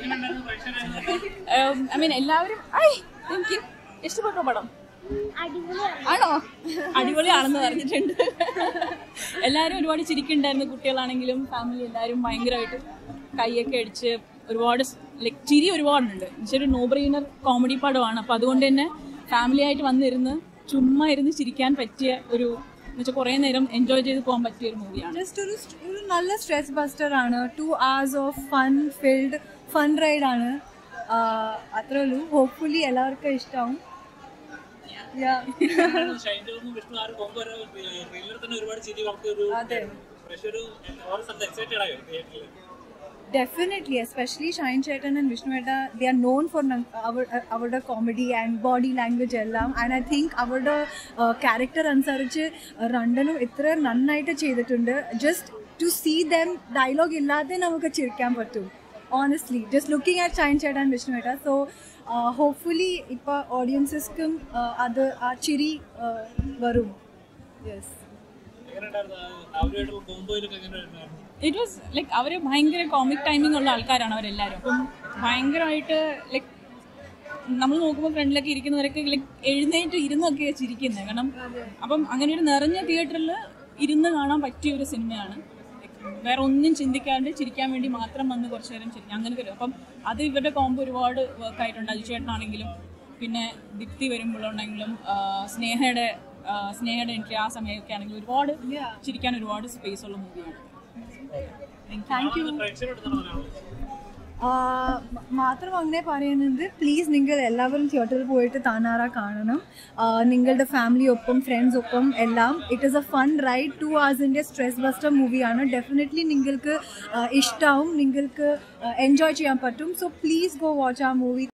I mean എല്ലാവരും I എനിക്ക് ഇഷ്ടപ്പെട്ട പടം ആണോ അടിപൊളിയാണെന്ന് പറഞ്ഞിട്ടുണ്ട് എല്ലാവരും ഒരുപാട് ചിരിക്കുന്നുണ്ടായിരുന്നു കുട്ടികളാണെങ്കിലും ഫാമിലി എല്ലാവരും ഭയങ്കരമായിട്ട് കൈയൊക്കെ അടിച്ച് ഒരുപാട് ലൈക് ചിരി ഒരുപാടുണ്ട് ഒരു നോ ബ്രെയിനർ കോമഡി പടമാണ് അപ്പൊ അതുകൊണ്ട് തന്നെ ഫാമിലി ആയിട്ട് വന്നിരുന്ന് ചുമ്മാ ഇരുന്ന് ചിരിക്കാൻ പറ്റിയ ഒരു എന്നുവെച്ചാൽ കുറേ നേരം എൻജോയ് ചെയ്ത് പോകാൻ പറ്റിയ ഒരു മൂവിയാണ് ജസ്റ്റ് ഒരു st- ഒരു നല്ല സ്ട്രെസ് ബസ്റ്റർ ആണ് two hours of fun filled fun ride ആണ് ആഹ് അത്രേ ഉള്ളൂ ഹോപ്പ്ഫുള്ളി എല്ലാവർക്കും ഇഷ്ടമാവും Yeah. ഷൈൻഡോറും വിഷ്ണു ആരും കൊമ്പ് ട്രെയിലർ തന്നെ ഒരുപാട് ചിരി നമുക്ക് ഒരു അതെ പക്ഷെ ഒരു ഓരോ സ്ഥലത്ത് എക്സൈറ്റഡ് ആയോ തിയേറ്ററിൽ Definitely, especially Shine Chetan and Vishnu Mehta, they are known for nan- our അവരുടെ കോമഡി ആൻഡ് ബോഡി ലാംഗ്വേജ് എല്ലാം ആൻഡ് ഐ തിങ്ക് അവരുടെ ക്യാരക്ടർ അനുസരിച്ച് രണ്ടനും ഇത്ര നന്നായിട്ട് ചെയ്തിട്ടുണ്ട് just to see them dialogue ഇല്ലാതെ നമുക്ക് ചിരിക്കാൻ പറ്റും honestly just looking at Shine ചേട്ടൻ ആൻഡ് വിഷ്ണു മേട്ട സോ ഹോപ്പ്ഫുള്ളി ഇപ്പോൾ ഓഡിയൻസസ്ക്കും അത് ആ ചിരി uh, വരും യെസ് എങ്ങനെയുണ്ടായിരുന്നു ആ- അവരുമായിട്ടുള്ള കോമ്പോയിലൊക്കെ എങ്ങനെയായിരുന്നു ഇറ്റ് വാസ് ലൈക്ക് അവര് ഭയങ്കര കോമിക് ടൈമിംഗ് ഉള്ള ആൾക്കാരാണ് അവരെല്ലാവരും അപ്പം ഭയങ്കരമായിട്ട് ലൈക്ക് നമ്മൾ നോക്കുമ്പോൾ ഫ്രണ്ടിലൊക്കെ ഇരിക്കുന്നവരൊക്കെ ലൈക്ക് എഴുന്നേറ്റ് ഇരുന്നൊക്കെ ചിരിക്കുന്നത് കാരണം അപ്പം അങ്ങനെ ഒരു നിറഞ്ഞ തിയേറ്ററിൽ ഇരുന്ന് കാണാൻ പറ്റിയ ഒരു സിനിമയാണ് Like, വേറെ ഒന്നും ചിന്തിക്കാണ്ട് ചിരിക്കാൻ വേണ്ടി മാത്രം വന്ന് കുറച്ചു നേരം ചിരിക്കും അങ്ങനത്തെ ഒരു അപ്പം അത് ഇവരുടെ കോമ്പ് ഒരുപാട് വർക്ക് ആയിട്ടുണ്ട് അജിച്ചേട്ടനാണെങ്കിലും പിന്നെ ദീപ്തി വരുമ്പോഴുണ്ടെങ്കിലും ആ, സ്നേഹയുടെ ആ, സ്നേഹയുടെ എൻട്രി ആ സമയമൊക്കെ ആണെങ്കിലും ഒരുപാട് ചിരിക്കാൻ ഒരുപാട് സ്പേസ് ഉള്ള മൂവിയാണ് താങ്ക് യു പ്രേക്ഷകരോട് തന്നെ പറയാനുള്ളത് ആഹ് മ- മാത്രം അങ്ങനെ പറയുന്നത് പ്ലീസ് നിങ്ങൾ എല്ലാവരും തിയേറ്ററിൽ പോയിട്ട് താനാറ കാണണം ആഹ് നിങ്ങളുടെ ഫാമിലി ഒപ്പം ഫ്രണ്ട്സ് ഒപ്പം എല്ലാം it is a fun ride two അവേഴ്സിൻ്റെ സ്ട്രെസ് ബസ്റ്റർ മൂവിയാണ് ഡെഫിനറ്റ്ലി നിങ്ങൾക്ക് ആഹ് ഇഷ്ടാവും നിങ്ങൾക്ക് എൻജോയ് ചെയ്യാൻ പറ്റും സോ പ്ലീസ് ഗോ വാച്ച് ആ മൂവി